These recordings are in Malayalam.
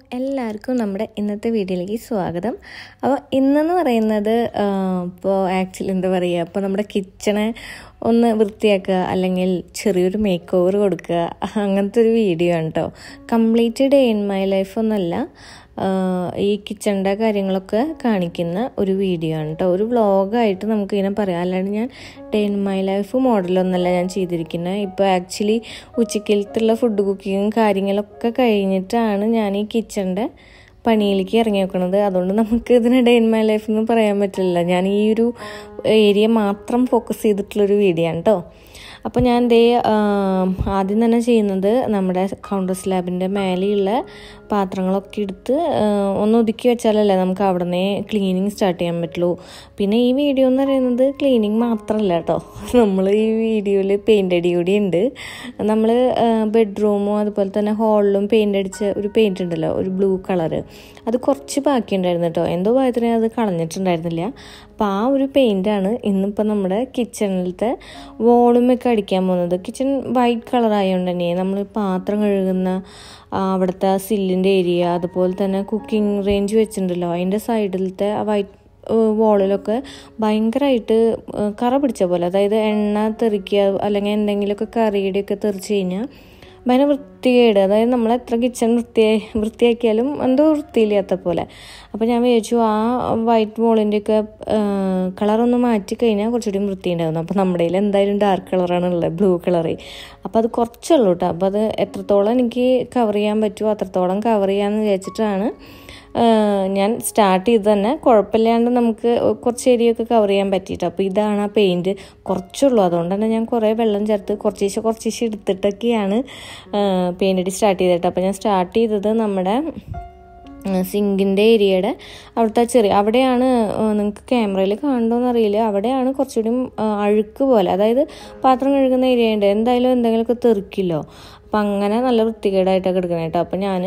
എല്ലാവർക്കും നമ്മുടെ ഇന്നത്തെ വീഡിയോയിലേക്ക് സ്വാഗതം അപ്പോൾ ഇന്നെന്ന് പറയുന്നത് ഇപ്പോൾ ആക്ച്വലി എന്താ പറയുക ഇപ്പോൾ നമ്മുടെ കിച്ചണ് ഒന്ന് വൃത്തിയാക്കുക അല്ലെങ്കിൽ ചെറിയൊരു മേക്ക് ഓവർ കൊടുക്കുക അങ്ങനത്തെ ഒരു വീഡിയോ ആണ് കേട്ടോ complete day in my life ഒന്നല്ല ഈ കിച്ചണിൻ്റെ കാര്യങ്ങളൊക്കെ കാണിക്കുന്ന ഒരു വീഡിയോ ആണ് കേട്ടോ ഒരു വ്ളോഗായിട്ട് നമുക്കിങ്ങനെ പറയാം അല്ലാണ്ട് ഞാൻ ഡേ ഇൻ മൈ ലൈഫ് മോഡലൊന്നല്ല ഞാൻ ചെയ്തിരിക്കുന്നത് ഇപ്പോൾ ആക്ച്വലി ഉച്ചക്കലത്തുള്ള ഫുഡ് കുക്കിങ്ങും കാര്യങ്ങളൊക്കെ കഴിഞ്ഞിട്ടാണ് ഞാൻ ഈ കിച്ചണിൻ്റെ പണിയിലേക്ക് ഇറങ്ങി വെക്കണത് അതുകൊണ്ട് നമുക്ക് ഇതിന് ഡേ ഇൻ മൈ ലൈഫ് എന്ന് പറയാൻ പറ്റില്ല ഞാൻ ഈ ഒരു ഏരിയ മാത്രം ഫോക്കസ് ചെയ്തിട്ടുള്ളൊരു വീഡിയോ ആണ് കേട്ടോ അപ്പോൾ ഞാൻ ദേ ആദ്യം തന്നെ ചെയ്യുന്നത് നമ്മുടെ കൗണ്ടർ സ്ലാബിൻ്റെ മേലെയുള്ള പാത്രങ്ങളൊക്കെ എടുത്ത് ഒന്ന് ഒതുക്കി വെച്ചാലല്ലേ നമുക്ക് അവിടെ നിന്നേ ക്ലീനിങ് സ്റ്റാർട്ട് ചെയ്യാൻ പറ്റുള്ളൂ പിന്നെ ഈ വീഡിയോ എന്ന് പറയുന്നത് ക്ലീനിങ് മാത്രമല്ല കേട്ടോ നമ്മൾ ഈ വീഡിയോയിൽ പെയിൻ്റ് അടി കൂടി ഉണ്ട് നമ്മൾ ബെഡ്റൂമും അതുപോലെ തന്നെ ഹാളിലും പെയിൻ്റ് അടിച്ച ഒരു പെയിൻ്റ് ഉണ്ടല്ലോ ഒരു ബ്ലൂ കളറ് അത് കുറച്ച് ബാക്കിയുണ്ടായിരുന്നു കേട്ടോ എന്തോ ഭാഗത്തിന് അത് കളഞ്ഞിട്ടുണ്ടായിരുന്നില്ല അപ്പോൾ ആ ഒരു പെയിൻ്റാണ് ഇന്നിപ്പോൾ നമ്മുടെ കിച്ചണിലത്തെ വോളുമൊക്കെ അടിക്കാൻ പോകുന്നത് കിച്ചൺ വൈറ്റ് കളർ ആയതുകൊണ്ട് തന്നെ നമ്മൾ പാത്രം കഴുകുന്ന അവിടുത്തെ സില്ലിൻ്റെ ഏരിയ അതുപോലെ തന്നെ കുക്കിംഗ് റേഞ്ച് വെച്ചിട്ടുണ്ടല്ലോ അതിൻ്റെ സൈഡിലത്തെ ആ വൈറ്റ് വോളിലൊക്കെ ഭയങ്കരമായിട്ട് കറ പിടിച്ച പോലെ അതായത് എണ്ണ തെറിക്കുക അല്ലെങ്കിൽ എന്തെങ്കിലുമൊക്കെ കറിയുടെയൊക്കെ തെറിച്ച് കഴിഞ്ഞാൽ ഭയങ്കര വൃത്തികേട് അതായത് നമ്മൾ എത്ര കിച്ചൺ വൃത്തിയായി വൃത്തിയാക്കിയാലും എന്തോ വൃത്തിയില്ലാത്ത പോലെ അപ്പോൾ ഞാൻ വിചാരിച്ചു ആ വൈറ്റ് വോളിൻ്റെയൊക്കെ കളറൊന്ന് മാറ്റി കഴിഞ്ഞാൽ കുറച്ചുകൂടി വൃത്തി ഉണ്ടായിരുന്നു അപ്പോൾ നമ്മുടെ കയ്യിൽ എന്തായാലും ഡാർക്ക് കളറാണ് ഉള്ളത് ബ്ലൂ കളറ് അപ്പോൾ അത് കുറച്ചുള്ളൂ കേട്ടോ അപ്പോൾ അത് എത്രത്തോളം എനിക്ക് കവർ ചെയ്യാൻ പറ്റുമോ അത്രത്തോളം കവർ ചെയ്യാമെന്ന് വിചാരിച്ചിട്ടാണ് ഞാൻ സ്റ്റാർട്ട് ചെയ്ത് തന്നെ കുഴപ്പമില്ലാണ്ട് നമുക്ക് കുറച്ച് ഏരിയൊക്കെ കവർ ചെയ്യാൻ പറ്റിയിട്ട് അപ്പോൾ ഇതാണ് ആ പെയിൻറ്റ് കുറച്ചുള്ളൂ അതുകൊണ്ട് തന്നെ ഞാൻ കുറേ വെള്ളം ചേർത്ത് കുറച്ചേശ്ശെ കുറച്ചേശ്ശെ എടുത്തിട്ടൊക്കെയാണ് പെയിൻ്റ് അടി സ്റ്റാർട്ട് ചെയ്തിട്ട് അപ്പോൾ ഞാൻ സ്റ്റാർട്ട് ചെയ്തത് നമ്മുടെ സിങ്കിൻ്റെ ഏരിയയുടെ അവിടുത്തെ ചെറിയ അവിടെയാണ് നിങ്ങൾക്ക് ക്യാമറയിൽ കാണുന്നോന്ന് അറിയില്ല അവിടെയാണ് കുറച്ചുകൂടി അഴുക്ക് പോലെ അതായത് പാത്രം കഴുകുന്ന ഏരിയ ഉണ്ട് എന്തായാലും എന്തെങ്കിലുമൊക്കെ തെറിക്കില്ലോ അപ്പം അങ്ങനെ നല്ല വൃത്തികേടായിട്ടൊക്കെ എടുക്കണം കേട്ടോ അപ്പം ഞാൻ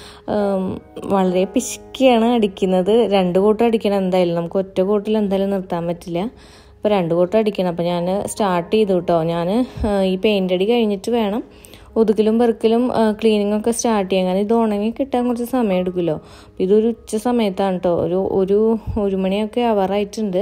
വളരെ പിശുക്കിയാണ് അടിക്കുന്നത് രണ്ട് കൂട്ടം അടിക്കണം എന്തായാലും നമുക്ക് ഒറ്റ കൂട്ടിൽ എന്തായാലും നിർത്താൻ പറ്റില്ല അപ്പോൾ രണ്ട് കൂട്ടം അടിക്കണം അപ്പോൾ ഞാൻ സ്റ്റാർട്ട് ചെയ്തു കേട്ടോ ഞാൻ ഈ പെയിൻ്റ് അടി കഴിഞ്ഞിട്ട് വേണം ഒതുക്കലും പെറുക്കലും ക്ലീനിങ് ഒക്കെ സ്റ്റാർട്ട് ചെയ്യാൻ കാരണം ഇത് ഉണങ്ങി കിട്ടാൻ കുറച്ച് സമയം എടുക്കുമല്ലോ ഇതൊരു ഉച്ച സമയത്താണ് കേട്ടോ ഒരു ഒരു ഒരു മണിയൊക്കെ ആവാറായിട്ടുണ്ട്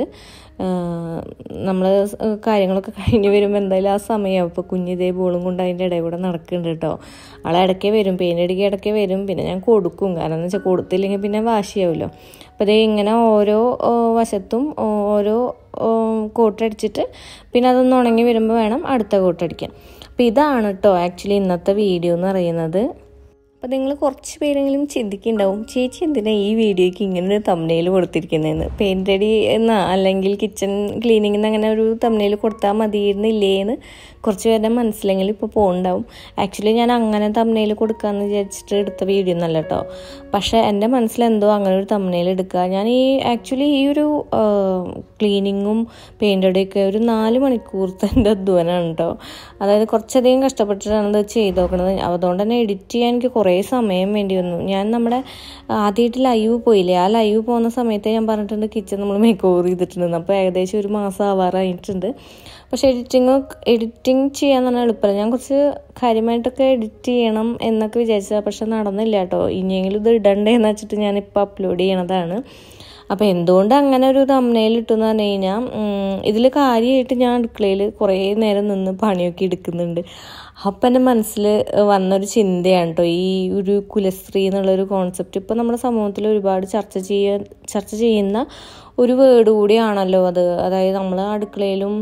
നമ്മൾ കാര്യങ്ങളൊക്കെ കഴിഞ്ഞ് വരുമ്പോൾ എന്തായാലും ആ സമയം ഇപ്പോൾ കുഞ്ഞിതേ ബോളും കൊണ്ട് അതിൻ്റെ ഇടയിൽ കൂടെ നടക്കുന്നുണ്ട് കേട്ടോ ആളെ ഇടയ്ക്കേ വരും പെയിൻ്റടിക്ക് ഇടയ്ക്കേ വരും പിന്നെ ഞാൻ കൊടുക്കും കാരണം എന്ന് വെച്ചാൽ കൊടുത്തില്ലെങ്കിൽ പിന്നെ വാശിയാവുമല്ലോ അപ്പോൾ അതേ ഇങ്ങനെ ഓരോ വശത്തും ഓരോ കോട്ടടിച്ചിട്ട് പിന്നെ അതൊന്ന് ഉണങ്ങി വരുമ്പോൾ വേണം അടുത്ത കോട്ടടിക്കാൻ അപ്പോൾ ഇതാണ് കേട്ടോ ആക്ച്വലി ഇന്നത്തെ വീഡിയോ എന്ന് പറയുന്നത് അപ്പോൾ നിങ്ങൾ കുറച്ച് പേരെങ്കിലും ചിന്തിക്കുന്നുണ്ടാവും ചേച്ചി എന്തിനാണ് ഈ വീഡിയോയ്ക്ക് ഇങ്ങനെ ഒരു തമ്മനയിൽ കൊടുത്തിരിക്കുന്നതെന്ന് പെയിൻ്റ് അടി എന്ന അല്ലെങ്കിൽ കിച്ചൺ ക്ലീനിങ്ങിന് അങ്ങനെ ഒരു തമ്മനയിൽ കൊടുത്താൽ മതിയിരുന്നില്ലേന്ന് കുറച്ച് പേരുടെ മനസ്സിലെങ്കിൽ ഇപ്പോൾ പോകുന്നുണ്ടാവും ആക്ച്വലി ഞാൻ അങ്ങനെ തമ്മനയിൽ കൊടുക്കാമെന്ന് വിചാരിച്ചിട്ട് എടുത്ത വീഡിയോ ഒന്നല്ല കേട്ടോ പക്ഷേ എൻ്റെ മനസ്സിലെന്തോ അങ്ങനെ ഒരു തമ്മനയിൽ എടുക്കുക ഞാൻ ഈ ആക്ച്വലി ഈ ഒരു ക്ലീനിങ്ങും പെയിൻ്റ് അടിയൊക്കെ ഒരു നാല് മണിക്കൂറത്തെ എൻ്റെ അധ്വാനമാണ് കേട്ടോ അതായത് കുറച്ചധികം കഷ്ടപ്പെട്ടിട്ടാണ് ഇത് ചെയ്ത് നോക്കുന്നത് അതുകൊണ്ട് തന്നെ എഡിറ്റ് ചെയ്യാൻ എനിക്ക് കുറേ സമയം വേണ്ടി വന്നു ഞാൻ നമ്മുടെ ആദ്യമായിട്ട് ലൈവ് പോയില്ലേ ആ ലൈവ് പോകുന്ന സമയത്ത് ഞാൻ പറഞ്ഞിട്ടുണ്ട് കിച്ചൺ നമ്മൾ മേക്ക് ഓവർ ചെയ്തിട്ടുണ്ടെന്ന് അപ്പോൾ ഏകദേശം ഒരു മാസം ആവാറായിട്ടുണ്ട് പക്ഷേ എഡിറ്റിങ് എഡിറ്റിംഗ് ചെയ്യാൻ തന്നെ എളുപ്പമല്ല ഞാൻ കുറച്ച് കാര്യമായിട്ടൊക്കെ എഡിറ്റ് ചെയ്യണം എന്നൊക്കെ വിചാരിച്ചതാണ് പക്ഷെ നടന്നില്ല കേട്ടോ ഇനിയെങ്കിലും ഇത് ഇടണ്ടേ എന്ന് വെച്ചിട്ട് ഞാനിപ്പോൾ അപ്ലോഡ് ചെയ്യണതാണ് അപ്പോൾ എന്തുകൊണ്ട് അങ്ങനെ ഒരു തമ്മനയിൽ ഇട്ടെന്ന് പറഞ്ഞു കഴിഞ്ഞാൽ ഇതിൽ കാര്യമായിട്ട് ഞാൻ അടുക്കളയിൽ കുറേ നേരം നിന്ന് പണിയൊക്കെ എടുക്കുന്നുണ്ട് അപ്പം എൻ്റെ മനസ്സിൽ വന്നൊരു ചിന്തയാണ് കേട്ടോ ഈ ഒരു കുലസ്ത്രീ എന്നുള്ളൊരു കോൺസെപ്റ്റ് ഇപ്പോൾ നമ്മുടെ സമൂഹത്തിൽ ഒരുപാട് ചർച്ച ചെയ്യാൻ ചർച്ച ചെയ്യുന്ന ഒരു വേർഡ് കൂടിയാണല്ലോ അത് അതായത് നമ്മൾ അടുക്കളയിലും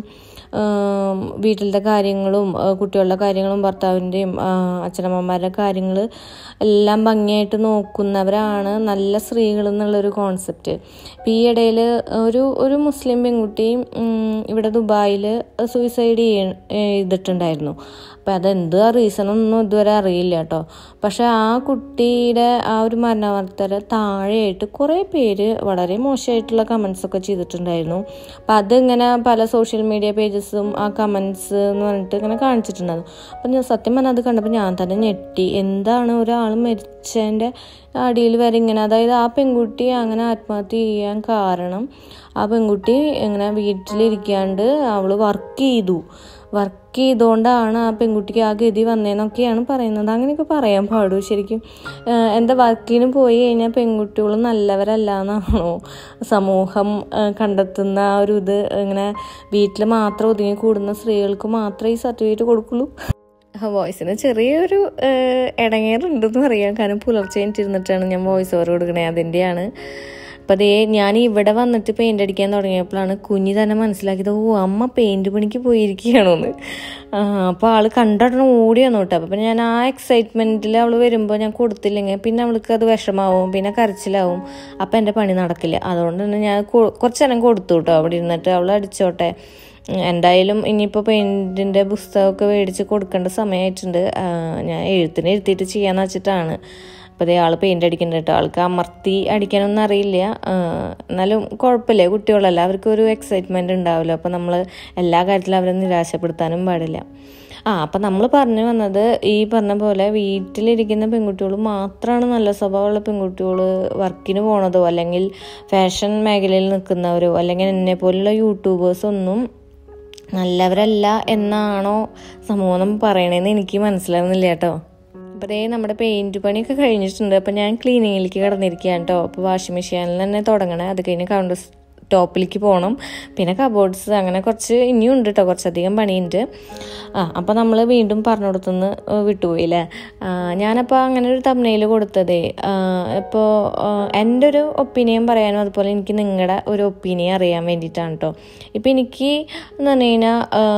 വീട്ടിലത്തെ കാര്യങ്ങളും കുട്ടികളുടെ കാര്യങ്ങളും ഭർത്താവിൻ്റെയും അച്ഛനമ്മമാരുടെ കാര്യങ്ങൾ എല്ലാം ഭംഗിയായിട്ട് നോക്കുന്നവരാണ് നല്ല സ്ത്രീകൾ എന്നുള്ളൊരു കോൺസെപ്റ്റ് ഇപ്പം ഈ ഇടയിൽ ഒരു ഒരു മുസ്ലിം പെൺകുട്ടി ഇവിടെ ദുബായിൽ സൂയിസൈഡ് ചെയ്തിട്ടുണ്ടായിരുന്നു അപ്പം അതെന്ത് റീസണൊന്നും ഇതുവരെ അറിയില്ല കേട്ടോ പക്ഷെ ആ കുട്ടിയുടെ ആ ഒരു മരണവാർത്തയുടെ താഴെയായിട്ട് കുറേ പേര് വളരെ മോശമായിട്ടുള്ള കമൻസ് ഒക്കെ ചെയ്തിട്ടുണ്ടായിരുന്നു അപ്പം അതിങ്ങനെ പല സോഷ്യൽ മീഡിയ പേജസും ആ കമൻസ് എന്ന് പറഞ്ഞിട്ട് ഇങ്ങനെ കാണിച്ചിട്ടുണ്ടായിരുന്നു അപ്പം ഞാൻ സത്യം പറഞ്ഞാൽ അത് കണ്ടപ്പോൾ ഞാൻ തന്നെ ഞെട്ടി എന്താണ് ഒരാൾ മരിച്ചതിൻ്റെ അടിയിൽ വരെ ഇങ്ങനെ അതായത് ആ പെൺകുട്ടി അങ്ങനെ ആത്മഹത്യ ചെയ്യാൻ കാരണം ആ പെൺകുട്ടി ഇങ്ങനെ വീട്ടിലിരിക്കാണ്ട് അവൾ വർക്ക് ചെയ്തു വർക്ക് ചെയ്തുകൊണ്ടാണ് ആ പെൺകുട്ടിക്ക് ആ ഗതി വന്നതെന്നൊക്കെയാണ് പറയുന്നത് അങ്ങനെയൊക്കെ പറയാൻ പാടൂ ശരിക്കും ഏഹ് എന്താ വർക്കിന് പോയി കഴിഞ്ഞാൽ പെൺകുട്ടികൾ നല്ലവരല്ല എന്നാണോ സമൂഹം ഏഹ് കണ്ടെത്തുന്ന ആ ഒരു ഇത് ഇങ്ങനെ വീട്ടിൽ മാത്രം ഒതുങ്ങി കൂടുന്ന സ്ത്രീകൾക്ക് മാത്രമേ ഈ സർട്ടിഫിക്കറ്റ് കൊടുക്കുള്ളൂ വോയിസിന് ചെറിയൊരു ഇടങ്ങേറുണ്ടെന്ന് പറയാം കാരണം പുലർച്ചെ എനിട്ടിരുന്നിട്ടാണ് ഞാൻ വോയിസ് ഓവർ കൊടുക്കണേ അതിൻ്റെയാണ് അപ്പം അതേ ഞാൻ ഇവിടെ വന്നിട്ട് പെയിൻ്റ് അടിക്കാൻ തുടങ്ങിയപ്പോഴാണ് കുഞ്ഞി തന്നെ മനസ്സിലാക്കിയത് ഓ അമ്മ പെയിൻറ് പണിക്ക് പോയിരിക്കുകയാണോന്ന് അപ്പോൾ ആൾ കണ്ടിടണം ഓടി വന്നു കേട്ടോ അപ്പം ഞാൻ ആ എക്സൈറ്റ്മെൻറ്റിൽ അവൾ വരുമ്പോൾ ഞാൻ കൊടുത്തില്ലെങ്കിൽ പിന്നെ അവൾക്ക് അത് വിഷമാവും പിന്നെ കരച്ചിലാവും അപ്പം എൻ്റെ പണി നടക്കില്ല അതുകൊണ്ട് തന്നെ ഞാൻ കൊ- കുറച്ച് നേരം കൊടുത്തു കേട്ടോ അവിടെ ഇരുന്നിട്ട് അവൾ അടിച്ചോട്ടെ എന്തായാലും ഇനിയിപ്പോൾ പെയിൻറ്റിൻ്റെ പുസ്തകമൊക്കെ മേടിച്ച് കൊടുക്കേണ്ട സമയമായിട്ടുണ്ട് ആ, ഞാൻ എഴുത്തിന് എഴുത്തിയിട്ട് ചെയ്യാന്ന് വെച്ചിട്ടാണ് അപ്പോൾ അതേ ആൾ പെയിൻ്റ് അടിക്കുന്നുണ്ട് കേട്ടോ ആൾക്ക് അമർത്തി അടിക്കാനൊന്നും അറിയില്ല ആ, എന്നാലും കുഴപ്പമില്ല കുട്ടികളല്ല അവർക്ക് ഒരു എക്സൈറ്റ്മെൻറ്റ് ഉണ്ടാവില്ല അപ്പോൾ നമ്മൾ എല്ലാ കാര്യത്തിലും അവരെ നിരാശപ്പെടുത്താനും പാടില്ല ആ അപ്പം നമ്മൾ പറഞ്ഞു വന്നത് ഈ പറഞ്ഞ പോലെ വീട്ടിലിരിക്കുന്ന പെൺകുട്ടികൾ മാത്രമാണ് നല്ല സ്വഭാവമുള്ള പെൺകുട്ടികൾ വർക്കിന് പോണതോ അല്ലെങ്കിൽ ഫാഷൻ മേഖലയിൽ നിൽക്കുന്നവരോ അല്ലെങ്കിൽ എന്നെ പോലുള്ള യൂട്യൂബേഴ്സ് ഒന്നും നല്ലവരല്ല എന്നാണോ സമൂഹം പറയണതെന്ന് എനിക്ക് മനസ്സിലാവുന്നില്ല കേട്ടോ അപ്പോൾ ദേ നമ്മുടെ പെയിൻറ് പണിയൊക്കെ കഴിഞ്ഞിട്ടുണ്ട് അപ്പോൾ ഞാൻ ക്ലീനിങ്ങിലേക്ക് കിടന്നിരിക്കുകയാണ് കേട്ടോ അപ്പോൾ വാഷിംഗ് മെഷീനിൽ തന്നെ തുടങ്ങണേ അത് കഴിഞ്ഞ് കൗണ്ടർ ടോപ്പിലേക്ക് പോകണം പിന്നെ കബോർഡ്സ് അങ്ങനെ കുറച്ച് ഇനിയും ഉണ്ട് കേട്ടോ കുറച്ചധികം പണിയുണ്ട് ആ അപ്പോൾ നമ്മൾ വീണ്ടും പറഞ്ഞു കൊടുത്തുനിന്ന് വിട്ടുപോയില്ലേ ആ, ഞാനപ്പോൾ അങ്ങനെ ഒരു തമ്മനയിൽ കൊടുത്തതേ ഇപ്പോൾ എൻ്റെ ഒരു ഒപ്പീനിയൻ പറയാനും അതുപോലെ എനിക്ക് നിങ്ങളുടെ ഒരു ഒപ്പീനിയൻ അറിയാൻ വേണ്ടിയിട്ടാണ് കേട്ടോ ഇപ്പം എനിക്ക് എന്ന് പറഞ്ഞു കഴിഞ്ഞാൽ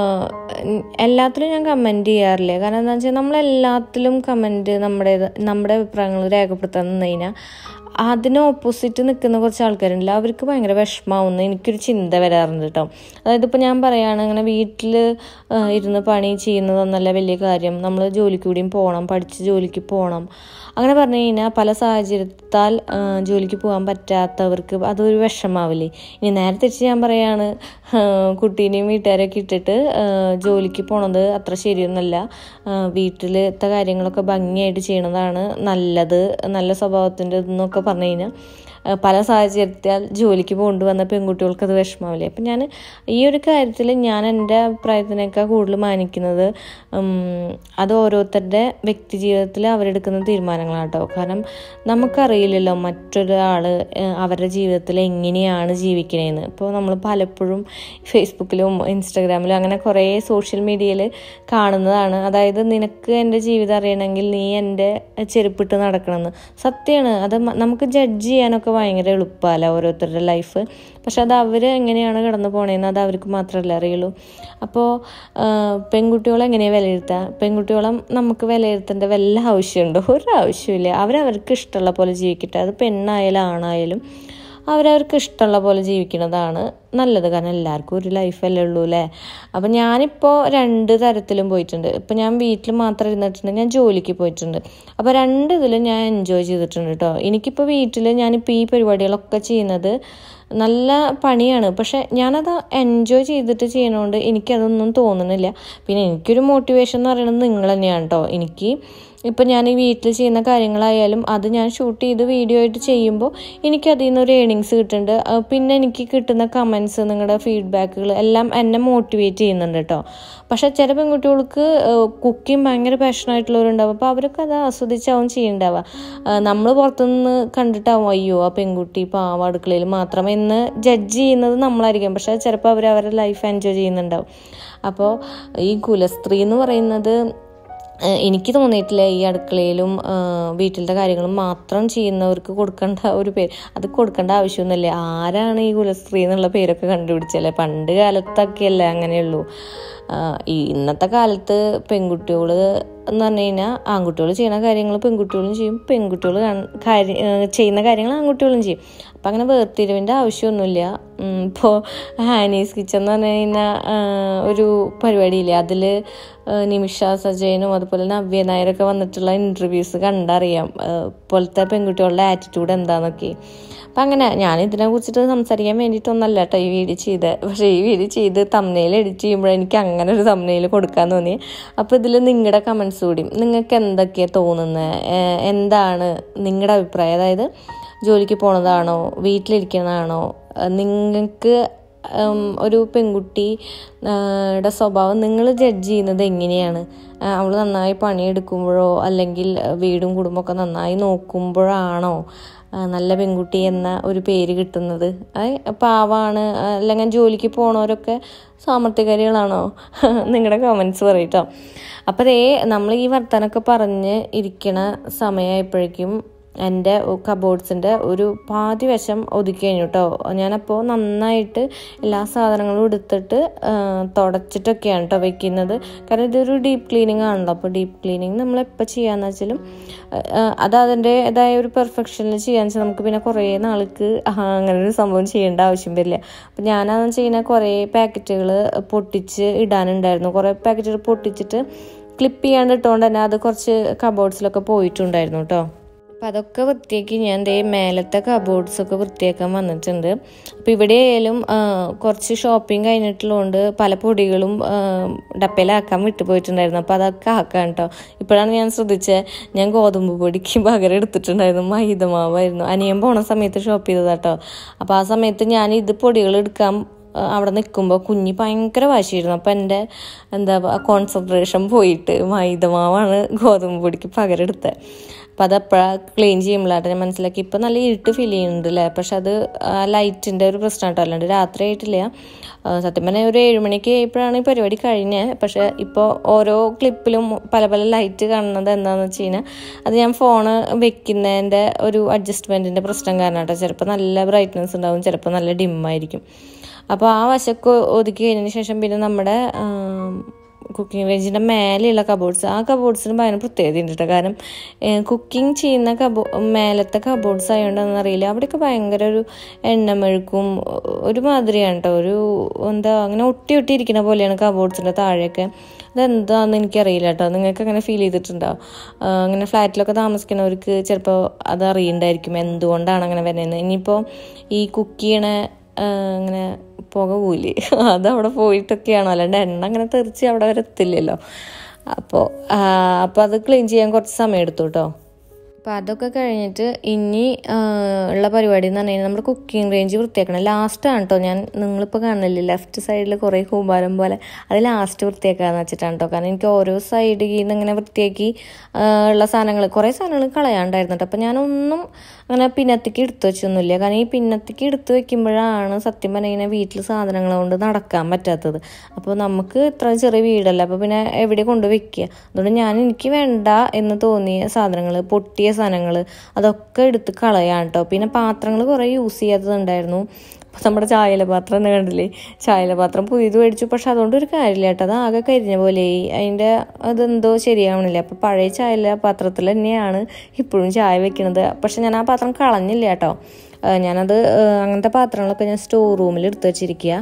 എല്ലാത്തിലും ഞാൻ കമൻറ്റ് ചെയ്യാറില്ല കാരണം എന്താ വെച്ചാൽ നമ്മളെല്ലാത്തിലും കമൻറ്റ് നമ്മുടെ നമ്മുടെ അഭിപ്രായങ്ങൾ രേഖപ്പെടുത്താൻ നിന്ന് കഴിഞ്ഞാൽ അതിന് ഓപ്പോസിറ്റ് നിൽക്കുന്ന കുറച്ച് ആൾക്കാരുണ്ടല്ലോ അവർക്ക് ഭയങ്കര വിഷമാവുന്ന എനിക്കൊരു ചിന്ത വരാറുണ്ട് കേട്ടോ അതായത് ഇപ്പോൾ ഞാൻ പറയുകയാണ് അങ്ങനെ വീട്ടിൽ ഇരുന്ന് പണി ചെയ്യുന്നതൊന്നല്ല വലിയ കാര്യം നമ്മൾ ജോലിക്ക് കൂടിയും പോകണം പഠിച്ച് ജോലിക്ക് പോകണം അങ്ങനെ പറഞ്ഞു കഴിഞ്ഞാൽ പല സാഹചര്യത്താൽ ആ, ജോലിക്ക് പോകാൻ പറ്റാത്തവർക്ക് അതൊരു വിഷമാവില്ലേ ഇനി നേരെ തിരിച്ച് ഞാൻ പറയാണ് ആ, കുട്ടീനെയും വീട്ടുകാരെയൊക്കെ ഇട്ടിട്ട് ആ, ജോലിക്ക് പോണത് അത്ര ശരിയൊന്നുമല്ല ആ, വീട്ടിലത്തെ കാര്യങ്ങളൊക്കെ ഭംഗിയായിട്ട് ചെയ്യണതാണ് നല്ലത് നല്ല സ്വഭാവത്തിൻ്റെ ഇതെന്നൊക്കെ പറഞ്ഞു കഴിഞ്ഞാൽ ആ, പല സാഹചര്യത്താൽ ജോലിക്ക് കൊണ്ടുവന്ന പെൺകുട്ടികൾക്ക് അത് വിഷമാവില്ലേ അപ്പം ഞാൻ ഈ ഒരു കാര്യത്തിൽ ഞാൻ എൻ്റെ അഭിപ്രായത്തിനേക്കാൾ കൂടുതൽ മാനിക്കുന്നത് ഉം, അത് ഓരോരുത്തരുടെ വ്യക്തി ജീവിതത്തിൽ അവരെടുക്കുന്ന തീരുമാനങ്ങളാണ് കേട്ടോ കാരണം നമുക്കറിയില്ലല്ലോ മറ്റൊരാൾ അവരുടെ ജീവിതത്തിൽ എങ്ങനെയാണ് ജീവിക്കണേന്ന് ഇപ്പോൾ നമ്മൾ പലപ്പോഴും ഫേസ്ബുക്കിലും ഇൻസ്റ്റാഗ്രാമിലും അങ്ങനെ കുറേ സോഷ്യൽ മീഡിയയിൽ കാണുന്നതാണ് അതായത് നിനക്ക് എൻ്റെ ജീവിതം അറിയണമെങ്കിൽ നീ എൻ്റെ ചെരുപ്പിട്ട് നടക്കണമെന്ന് സത്യമാണ് അത് മ- നമുക്ക് ജഡ്ജ് ചെയ്യാനൊക്കെ ഭയങ്കര എളുപ്പമല്ല ഓരോരുത്തരുടെ ലൈഫ് പക്ഷെ അത് അവർ എങ്ങനെയാണ് കടന്നു പോണേന്ന് അത് അവർക്ക് മാത്രമല്ല അറിയുള്ളൂ അപ്പോൾ പെൺകുട്ടികളെ എങ്ങനെയാണ് വിലയിരുത്തുക പെൺകുട്ടികളെ നമുക്ക് വിലയിരുത്തേണ്ട വല്ല ആവശ്യമുണ്ടോ ഒരു ആവശ്യമില്ല അവരവർക്ക് ഇഷ്ടമുള്ള പോലെ ജീവിക്കട്ടെ അത് പെണ്ണായാലും ആണായാലും അവരവർക്ക് ഇഷ്ടമുള്ള പോലെ ജീവിക്കുന്നതാണ് നല്ലത് കാരണം എല്ലാവർക്കും ഒരു ലൈഫല്ലേ ഉള്ളൂ അല്ലേ അപ്പം ഞാനിപ്പോൾ രണ്ട് തരത്തിലും പോയിട്ടുണ്ട് ഇപ്പം ഞാൻ വീട്ടിൽ മാത്രം ഇരുന്നിട്ടുണ്ട് ഞാൻ ജോലിക്ക് പോയിട്ടുണ്ട് അപ്പോൾ രണ്ട് ഇതിലും ഞാൻ എൻജോയ് ചെയ്തിട്ടുണ്ട് കേട്ടോ എനിക്കിപ്പോൾ വീട്ടിൽ ഞാനിപ്പോൾ ഈ പരിപാടികളൊക്കെ ചെയ്യുന്നത് നല്ല പണിയാണ് പക്ഷെ ഞാനത് എൻജോയ് ചെയ്തിട്ട് ചെയ്യണോണ്ട് എനിക്കതൊന്നും തോന്നുന്നില്ല പിന്നെ എനിക്കൊരു മോട്ടിവേഷൻ എന്ന് പറയുന്നത് നിങ്ങൾ തന്നെയാണ് കേട്ടോ എനിക്ക് ഇപ്പം ഞാൻ ഈ വീട്ടിൽ ചെയ്യുന്ന കാര്യങ്ങളായാലും അത് ഞാൻ ഷൂട്ട് ചെയ്ത് വീഡിയോ ആയിട്ട് ചെയ്യുമ്പോൾ എനിക്ക് അതിൽ നിന്ന് ഒരു ഏണിങ്സ് കിട്ടുന്നുണ്ട് ആ, പിന്നെ എനിക്ക് കിട്ടുന്ന കമൻസ് നിങ്ങളുടെ ഫീഡ്ബാക്കുകൾ എല്ലാം എന്നെ മോട്ടിവേറ്റ് ചെയ്യുന്നുണ്ട് കേട്ടോ പക്ഷെ ചില പെൺകുട്ടികൾക്ക് കുക്കിംഗ് ഭയങ്കര പാഷനായിട്ടുള്ളവരുണ്ടാവും അപ്പോൾ അവരൊക്കെ അത് ആസ്വദിച്ചാവും ചെയ്യണ്ടാവുക നമ്മൾ പുറത്തുനിന്ന് കണ്ടിട്ടാവും അയ്യോ ആ പെൺകുട്ടി പാവ അടുക്കളയിൽ മാത്രം എന്ന് ജഡ്ജ് ചെയ്യുന്നത് നമ്മളായിരിക്കും പക്ഷെ ചിലപ്പോൾ അവർ അവരുടെ ലൈഫ് എൻജോയ് ചെയ്യുന്നുണ്ടാവും അപ്പോൾ ഈ കുലസ്ത്രീ എന്ന് പറയുന്നത് ഏഹ് എനിക്ക് തോന്നിയിട്ടില്ല ഈ അടുക്കളയിലും ഏഹ് വീട്ടിലത്തെ കാര്യങ്ങളും മാത്രം ചെയ്യുന്നവർക്ക് കൊടുക്കേണ്ട ഒരു പേര് അത് കൊടുക്കേണ്ട ആവശ്യമൊന്നുമില്ല ആരാണ് ഈ കുലസ്ത്രീ എന്നുള്ള പേരൊക്കെ കണ്ടുപിടിച്ചല്ലേ പണ്ട് കാലത്തൊക്കെയല്ലേ അങ്ങനെയുള്ളൂ ആഹ് ഈ ഇന്നത്തെ കാലത്ത് പെൺകുട്ടികൾ എന്ന് പറഞ്ഞു കഴിഞ്ഞാൽ ആൺകുട്ടികൾ ചെയ്യുന്ന കാര്യങ്ങൾ പെൺകുട്ടികളും ചെയ്യും പെൺകുട്ടികൾ കാര്യം ഏഹ് ചെയ്യുന്ന കാര്യങ്ങൾ ആൺകുട്ടികളും ചെയ്യും അപ്പം അങ്ങനെ വേർതിരിവിൻ്റെ ആവശ്യമൊന്നുമില്ല ഇപ്പോൾ ഹാനീസ് കിച്ചൺ എന്ന് പറഞ്ഞു കഴിഞ്ഞാൽ ഒരു പരിപാടിയില്ലേ അതിൽ നിമിഷ സജയനും അതുപോലെ നവ്യ നായരൊക്കെ വന്നിട്ടുള്ള ഇൻ്റർവ്യൂസ് കണ്ടറിയാം ഏഹ് ഇപ്പോഴത്തെ പെൺകുട്ടികളുടെ ആറ്റിറ്റ്യൂഡ് എന്താണെന്നൊക്കെ അപ്പം അങ്ങനെ ഞാൻ ഇതിനെ കുറിച്ചിട്ട് സംസാരിക്കാൻ വേണ്ടിയിട്ടൊന്നല്ല കേട്ടോ ഈ വീഡിയോ ചെയ്ത് പക്ഷേ ഈ വീഡിയോ ചെയ്ത് തമ്മനയിൽ എഡിറ്റ് ചെയ്യുമ്പോൾ എനിക്ക് അങ്ങനെ ഒരു തമ്മനയിൽ കൊടുക്കാൻ തോന്നി അപ്പോൾ ഇതിൽ നിങ്ങളുടെ കമൻസ് കൂടി നിങ്ങൾക്ക് എന്തൊക്കെയാണ് തോന്നുന്നത് ഏഹ് എന്താണ് നിങ്ങളുടെ അഭിപ്രായം അതായത് ജോലിക്ക് പോണതാണോ വീട്ടിലിരിക്കുന്നതാണോ നിങ്ങൾക്ക് ഉം, ഒരു പെൺകുട്ടി ആ, ടെ സ്വഭാവം നിങ്ങൾ ജഡ്ജ് ചെയ്യുന്നത് എങ്ങനെയാണ് അവൾ നന്നായി പണിയെടുക്കുമ്പോഴോ അല്ലെങ്കിൽ വീടും കുടുംബമൊക്കെ നന്നായി നോക്കുമ്പോഴാണോ ആ, നല്ല പെൺകുട്ടി എന്ന ഒരു പേര് കിട്ടുന്നത് അത് പാവാണ് അല്ലെങ്കിൽ ജോലിക്ക് പോണവരൊക്കെ സാമർത്ഥ്യകാരികളാണോ നിങ്ങളുടെ കമൻസ് പറയട്ടോ അപ്പോൾ ദേ നമ്മൾ ഈ വർത്താനൊക്കെ പറഞ്ഞ് ഇരിക്കണ സമയമായപ്പോഴേക്കും എൻ്റെ കബോർഡ്സിൻ്റെ ഒരു പാതി വശം ഒതുക്കി കഴിഞ്ഞു കേട്ടോ ഞാനപ്പോൾ നന്നായിട്ട് എല്ലാ സാധനങ്ങളും എടുത്തിട്ട് ആ, തുടച്ചിട്ടൊക്കെയാണ് കേട്ടോ വെക്കുന്നത് കാരണം ഇതൊരു ഡീപ്പ് ക്ലീനിങ് ആണല്ലോ അപ്പോൾ ഡീപ്പ് ക്ലീനിങ് നമ്മൾ എപ്പോൾ ചെയ്യാന്ന് വെച്ചാലും ആ, അത് അതിൻ്റെതായ ഒരു പെർഫെക്ഷനിൽ ചെയ്യാന്ന് വെച്ചാൽ നമുക്ക് പിന്നെ കുറേ നാൾക്ക് ആ, അങ്ങനെ ഒരു സംഭവം ചെയ്യേണ്ട ആവശ്യം വരില്ല അപ്പം ഞാനത് ചെയ്യുന്ന കുറേ പാക്കറ്റുകൾ പൊട്ടിച്ച് ഇടാനുണ്ടായിരുന്നു കുറേ പാക്കറ്റുകൾ പൊട്ടിച്ചിട്ട് ക്ലിപ്പ് ചെയ്യാണ്ട് ഇട്ടുകൊണ്ട് തന്നെ അത് കുറച്ച് കബോർഡ്സിലൊക്കെ പോയിട്ടുണ്ടായിരുന്നു കേട്ടോ അപ്പം അതൊക്കെ വൃത്തിയാക്കി ഞാൻ ദേ മേലത്തെ കബോർഡ്സ് ഒക്കെ വൃത്തിയാക്കാൻ വന്നിട്ടുണ്ട് അപ്പം ഇവിടെ ആയാലും ആ, കുറച്ച് ഷോപ്പിംഗ് കഴിഞ്ഞിട്ടുള്ളതുകൊണ്ട് പല പൊടികളും ആ, ഡപ്പയിലാക്കാൻ വിട്ടുപോയിട്ടുണ്ടായിരുന്നു അപ്പോൾ അതൊക്കെ ആക്കാൻ കേട്ടോ ഇപ്പോഴാണ് ഞാൻ ശ്രദ്ധിച്ചത് ഞാൻ ഗോതമ്പ് പൊടിക്ക് പകരം എടുത്തിട്ടുണ്ടായിരുന്നു മൈദമാവായിരുന്നു അനിയൻ പോണ സമയത്ത് ഷോപ്പ് ചെയ്തതാട്ടോ അപ്പോൾ ആ സമയത്ത് ഞാൻ ഇത് പൊടികൾ എടുക്കാൻ ആ, അവിടെ നിൽക്കുമ്പോൾ കുഞ്ഞി ഭയങ്കര വാശിയായിരുന്നു അപ്പം എൻ്റെ എന്താ കോൺസെൻട്രേഷൻ പോയിട്ട് മൈദമാവാണ് ഗോതമ്പ് പൊടിക്ക് പകരം എടുത്തത് അപ്പം അത് എപ്പോഴാണ് ക്ലീൻ ചെയ്യുമ്പോഴാണ് ഞാൻ മനസ്സിലാക്കി ഇപ്പം നല്ല ഇരുട്ട് ഫീൽ ചെയ്യുന്നുണ്ട് അല്ലേ പക്ഷെ അത് ലൈറ്റിൻ്റെ ഒരു പ്രശ്നം കേട്ടോ അല്ലാണ്ട് രാത്രി ആയിട്ടില്ല ആ, സത്യം പറഞ്ഞാൽ ഒരു ഏഴുമണിക്ക് ആയപ്പോഴാണ് ഈ പരിപാടി കഴിഞ്ഞത് പക്ഷെ ഇപ്പോൾ ഓരോ ക്ലിപ്പിലും പല പല ലൈറ്റ് കാണുന്നത് എന്താണെന്ന് വെച്ച് കഴിഞ്ഞാൽ അത് ഞാൻ ഫോണ് വെക്കുന്നതിൻ്റെ ഒരു അഡ്ജസ്റ്റ്മെൻറ്റിൻ്റെ പ്രശ്നം കാരണം കേട്ടോ ചിലപ്പോൾ നല്ല ബ്രൈറ്റ്നസ് ഉണ്ടാവും ചിലപ്പോൾ നല്ല ഡിമ്മായിരിക്കും അപ്പോൾ ആ വശമൊക്കെ ഒതുക്കി കഴിഞ്ഞതിന് ശേഷം പിന്നെ നമ്മുടെ കുക്കിംഗ് റേഞ്ചിൻ്റെ മേലെയുള്ള കബോർഡ്സ് ആ കബോർഡ്സിന് ഭയങ്കര പ്രത്യേകത ഉണ്ട് കേട്ടോ കാരണം കുക്കിംഗ് ചെയ്യുന്ന കബോ മേലത്തെ കബോർഡ്സ് ആയതുകൊണ്ടാണെന്ന് അറിയില്ല അവിടെയൊക്കെ ഭയങ്കര ഒരു എണ്ണമെഴുക്കും ഒരു മാതിരിയാണ് കേട്ടോ ഒരു എന്താ അങ്ങനെ ഒട്ടി ഒട്ടി ഇരിക്കുന്ന പോലെയാണ് കബോർഡ്സിൻ്റെ താഴെയൊക്കെ അതെന്താണെന്ന് എനിക്കറിയില്ല കേട്ടോ നിങ്ങൾക്ക് അങ്ങനെ ഫീൽ ചെയ്തിട്ടുണ്ടോ ആ, അങ്ങനെ ഫ്ലാറ്റിലൊക്കെ താമസിക്കുന്നവർക്ക് ചിലപ്പോൾ അത് അറിയണ്ടായിരിക്കും എന്തുകൊണ്ടാണ് അങ്ങനെ വരുന്നത് ഇനിയിപ്പോൾ ഈ കുക്ക് ചെയ്യണ ആ, അങ്ങനെ പുക കൂലി അതവിടെ പോയിട്ടൊക്കെയാണോ അല്ലാണ്ട് എണ്ണ അങ്ങനെ തെറിച്ച് അവിടെ വരെ എത്തില്ലല്ലോ അപ്പോൾ അപ്പോൾ അത് ക്ലീൻ ചെയ്യാൻ കുറച്ച് സമയം എടുത്തു കേട്ടോ അപ്പോൾ അതൊക്കെ കഴിഞ്ഞിട്ട് ഇനി ആ, ഉള്ള പരിപാടി എന്ന് പറഞ്ഞു കഴിഞ്ഞാൽ നമ്മുടെ കുക്കിംഗ് റേഞ്ച് വൃത്തിയാക്കണം ലാസ്റ്റാണ് കേട്ടോ ഞാൻ നിങ്ങളിപ്പോൾ കാണുന്നില്ലേ ലെഫ്റ്റ് സൈഡിൽ കുറേ കൂമ്പാരം പോലെ അത് ലാസ്റ്റ് വൃത്തിയാക്കാന്ന് വെച്ചിട്ടാണ് കേട്ടോ കാരണം എനിക്ക് ഓരോ സൈഡിൽ നിന്ന് ഇങ്ങനെ വൃത്തിയാക്കി ആ, ഉള്ള സാധനങ്ങൾ കുറേ സാധനങ്ങൾ കളയാണ്ടായിരുന്നു കേട്ടോ അപ്പോൾ ഞാനൊന്നും അങ്ങനെ പിന്നത്തേക്ക് എടുത്തു വെച്ചൊന്നുമില്ല കാരണം ഈ പിന്നത്തേക്ക് എടുത്തു വെക്കുമ്പോഴാണ് സത്യം പറഞ്ഞു കഴിഞ്ഞാൽ വീട്ടിൽ സാധനങ്ങൾ കൊണ്ട് നടക്കാൻ പറ്റാത്തത് അപ്പോൾ നമുക്ക് ഇത്ര ചെറിയ വീടല്ല അപ്പോൾ പിന്നെ എവിടെ കൊണ്ട് വെക്കുക അതുകൊണ്ട് ഞാൻ എനിക്ക് വേണ്ട എന്ന് തോന്നിയ സാധനങ്ങൾ പൊട്ടിയ സാധനങ്ങൾ അതൊക്കെ എടുത്ത് കളയാം കേട്ടോ പിന്നെ പാത്രങ്ങൾ കുറേ യൂസ് ചെയ്യാത്തതുണ്ടായിരുന്നു അപ്പോൾ നമ്മുടെ ചായല പാത്രം തന്നെ കണ്ടില്ലേ ചായല പാത്രം പുതിയത് മേടിച്ചു പക്ഷെ അതുകൊണ്ട് ഒരു കാര്യമില്ല കേട്ടോ അത് ആകെ കരിഞ്ഞ പോലെ അതിൻ്റെ അതെന്തോ ശരിയാവണില്ല അപ്പോൾ പഴയ ചായല പാത്രത്തിൽ തന്നെയാണ് ഇപ്പോഴും ചായ വെക്കണത് പക്ഷെ ഞാൻ ആ പാത്രം കളഞ്ഞില്ല കേട്ടോ ആ, ഞാനത് ആ, അങ്ങനത്തെ പാത്രങ്ങളൊക്കെ ഞാൻ സ്റ്റോർ റൂമിൽ എടുത്തു വെച്ചിരിക്കുക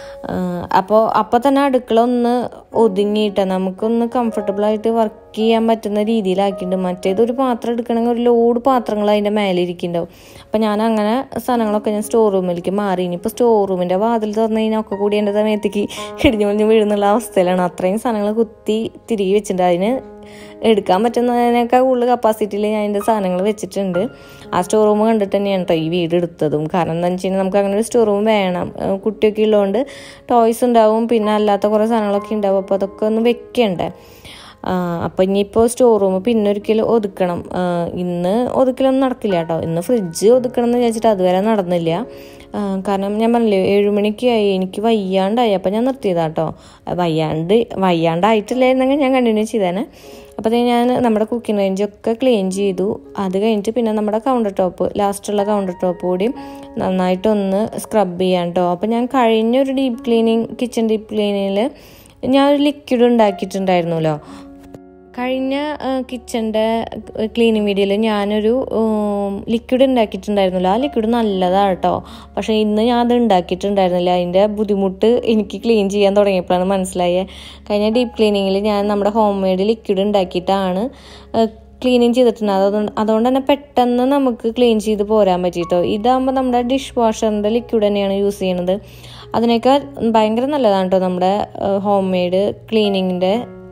അപ്പോൾ അപ്പോൾ തന്നെ അടുക്കള ഒന്ന് ഒതുങ്ങിയിട്ട് നമുക്കൊന്ന് കംഫർട്ടബിൾ ആയിട്ട് വർക്ക് ചെയ്യാൻ പറ്റുന്ന രീതിയിലാക്കിയിട്ടുണ്ട് മറ്റേത് ഒരു പാത്രം എടുക്കണമെങ്കിൽ ഒരു ലോഡ് പാത്രങ്ങൾ അതിൻ്റെ മേലെ ഇരിക്കുന്നുണ്ടാവും അപ്പം ഞാൻ അങ്ങനെ സാധനങ്ങളൊക്കെ ഞാൻ സ്റ്റോർ റൂമിലേക്ക് മാറി ഇനിയിപ്പോൾ സ്റ്റോർ റൂമിൻ്റെ വാതിൽ തുറന്നു കഴിഞ്ഞാൽ ഒക്കെ കൂടി എൻ്റെ സമയത്തേക്ക് ഇടിഞ്ഞു പൊളിഞ്ഞ് വീഴുന്നുള്ള അവസ്ഥയിലാണ് അത്രയും സാധനങ്ങൾ കുത്തി തിരികെ വെച്ചിട്ടുണ്ട് അതിന് എടുക്കാൻ പറ്റുന്നതിനേക്കാൾ കൂടുതൽ കപ്പാസിറ്റിയിൽ ഞാൻ എൻ്റെ സാധനങ്ങൾ വെച്ചിട്ടുണ്ട് ആ സ്റ്റോർ റൂം കണ്ടിട്ട് തന്നെയാണ് കേട്ടോ ഈ വീട് എടുത്തതും കാരണം എന്താണെന്ന് വെച്ച് കഴിഞ്ഞാൽ നമുക്ക് അങ്ങനെ ഒരു സ്റ്റോർ റൂം വേണം ഏഹ് കുട്ടിയൊക്കെ ഉള്ളതുകൊണ്ട് ടോയ്സ് ഉണ്ടാവും പിന്നെ അല്ലാത്ത കുറേ സാധനങ്ങളൊക്കെ ഉണ്ടാവും അപ്പോൾ അതൊക്കെ ഒന്ന് വെക്കണ്ടേ അപ്പം ഇനിയിപ്പോൾ സ്റ്റോർ റൂം പിന്നെ ഒരിക്കലും ഒതുക്കണം ആ, ഇന്ന് ഒതുക്കലൊന്നും നടക്കില്ല കേട്ടോ ഇന്ന് ഫ്രിഡ്ജ് ഒതുക്കണം എന്ന് വിചാരിച്ചിട്ട് അതുവരെ നടന്നില്ല ആ, കാരണം ഞാൻ പറഞ്ഞില്ലേ ഏഴുമണിക്കായി എനിക്ക് വയ്യാണ്ടായി അപ്പം ഞാൻ നിർത്തിയതാട്ടോ വയ്യാണ്ട് വയ്യാണ്ടായിട്ടില്ലായിരുന്നെങ്കിൽ ഞാൻ കണ്ടിന്യൂ ചെയ്തേനെ അപ്പോൾ ഞാൻ നമ്മുടെ കുക്കിംഗ് റേഞ്ചൊക്കെ ക്ലീൻ ചെയ്തു അത് കഴിഞ്ഞിട്ട് പിന്നെ നമ്മുടെ കൗണ്ടർ ടോപ്പ് ലാസ്റ്റുള്ള കൗണ്ടർ ടോപ്പ് കൂടി നന്നായിട്ടൊന്ന് സ്ക്രബ് ചെയ്യാൻ കേട്ടോ അപ്പോൾ ഞാൻ കഴിഞ്ഞ ഒരു ഡീപ്പ് ക്ലീനിങ് കിച്ചൺ ഡീപ്പ് ക്ലീനിങ്ങിൽ ഞാൻ ഒരു ലിക്വിഡ് ഉണ്ടാക്കിയിട്ടുണ്ടായിരുന്നല്ലോ കഴിഞ്ഞ കിച്ചൻ്റെ ക്ലീനിങ് വീഡിയോയിൽ ഞാനൊരു ലിക്വിഡ് ഉണ്ടാക്കിയിട്ടുണ്ടായിരുന്നല്ലോ ആ ലിക്വിഡ് നല്ലതാണ് കേട്ടോ പക്ഷേ ഇന്ന് ഞാൻ അത് ഉണ്ടാക്കിയിട്ടുണ്ടായിരുന്നില്ല അതിൻ്റെ ബുദ്ധിമുട്ട് എനിക്ക് ക്ലീൻ ചെയ്യാൻ തുടങ്ങിയപ്പോഴാണ് മനസ്സിലായത് കഴിഞ്ഞ ഡീപ്പ് ക്ലീനിങ്ങിൽ ഞാൻ നമ്മുടെ ഹോം മെയ്ഡ് ലിക്വിഡ് ഉണ്ടാക്കിയിട്ടാണ് ക്ലീനിങ് ചെയ്തിട്ടുണ്ട് അതുകൊണ്ട് അതുകൊണ്ട് തന്നെ പെട്ടെന്ന് നമുക്ക് ക്ലീൻ ചെയ്ത് പോരാൻ പറ്റിയിട്ടോ ഇതാകുമ്പോൾ നമ്മുടെ ഡിഷ് വാഷറിൻ്റെ ലിക്വിഡ് തന്നെയാണ് യൂസ് ചെയ്യണത് അതിനേക്കാൾ ഭയങ്കര നല്ലതാണ് കേട്ടോ നമ്മുടെ ഹോം മെയ്ഡ് ക്ലീനിങ്ങിൻ്റെ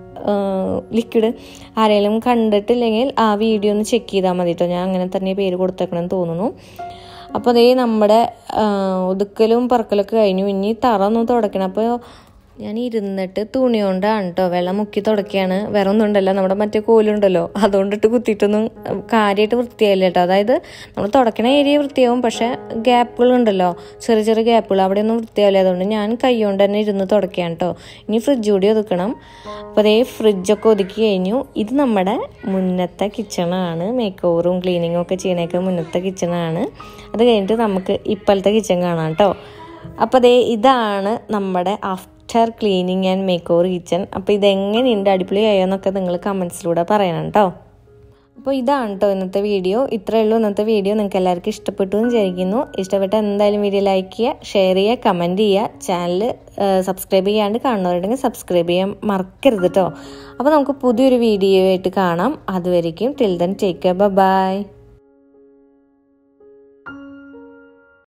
ലിക്വിഡ് ആരെങ്കിലും കണ്ടിട്ടില്ലെങ്കിൽ ആ വീഡിയോ ഒന്ന് ചെക്ക് ചെയ്താൽ മതി കേട്ടോ ഞാൻ അങ്ങനെ തന്നെ പേര് കൊടുത്തേക്കണമെന്ന് തോന്നുന്നു അപ്പോൾ അതേ നമ്മുടെ ആ, ഒതുക്കലും പറക്കലൊക്കെ കഴിഞ്ഞു ഇനി തറ ഒന്ന് തുടയ്ക്കണം അപ്പോൾ ഞാൻ ഇരുന്നിട്ട് തുണി കൊണ്ടാണ് കേട്ടോ വെള്ളം മുക്കി തുടക്കുകയാണ് വേറെ ഒന്നും ഉണ്ടല്ലോ നമ്മുടെ മറ്റേ കോലുണ്ടല്ലോ അതുകൊണ്ടിട്ട് കുത്തിയിട്ടൊന്നും കാര്യമായിട്ട് വൃത്തിയായില്ല കേട്ടോ അതായത് നമ്മൾ തുടക്കണ ഏരിയ വൃത്തിയാവും പക്ഷേ ഗ്യാപ്പുകളുണ്ടല്ലോ ചെറിയ ചെറിയ ഗ്യാപ്പുകൾ അവിടെയൊന്നും വൃത്തിയാവില്ല അതുകൊണ്ട് ഞാൻ കൈ കൊണ്ട് തന്നെ ഇരുന്ന് തുടക്കുകയാണ് കേട്ടോ ഇനി ഫ്രിഡ്ജ് കൂടി ഒതുക്കണം അപ്പോൾ അതേ ഫ്രിഡ്ജൊക്കെ ഒതുക്കി കഴിഞ്ഞു ഇത് നമ്മുടെ മുന്നത്തെ കിച്ചണാണ് മേക്ക് ഓവറും ക്ലീനിങ്ങും ഒക്കെ ചെയ്യണേക്കെ മുന്നത്തെ കിച്ചണാണ് അത് കഴിഞ്ഞിട്ട് നമുക്ക് ഇപ്പോഴത്തെ കിച്ചൺ കാണാം കേട്ടോ അപ്പോൾ ദേ ഇതാണ് നമ്മുടെ after cleaning and make over kitchen അപ്പോൾ ഇതെങ്ങനെയുണ്ട് അടിപൊളിയായോ എന്നൊക്കെ നിങ്ങൾ കമൻസിലൂടെ പറയണം കേട്ടോ അപ്പോൾ ഇതാണ് കേട്ടോ ഇന്നത്തെ വീഡിയോ ഇത്രയേ ഉള്ളൂ ഇന്നത്തെ വീഡിയോ നിങ്ങൾക്ക് എല്ലാവർക്കും ഇഷ്ടപ്പെട്ടു എന്ന് വിചാരിക്കുന്നു ഇഷ്ടപ്പെട്ട എന്തായാലും വീഡിയോ ലൈക്ക് ചെയ്യുക ഷെയർ ചെയ്യുക കമൻറ്റ് ചെയ്യുക ചാനൽ സബ്സ്ക്രൈബ് ചെയ്യാണ്ട് കാണുന്നവരുണ്ടെങ്കിൽ സബ്സ്ക്രൈബ് ചെയ്യാൻ മറക്കരുത് കേട്ടോ അപ്പോൾ നമുക്ക് പുതിയൊരു വീഡിയോ ആയിട്ട് കാണാം അതുവരേക്കും ടിൽ ദൻ ടേക്ക് ബൈ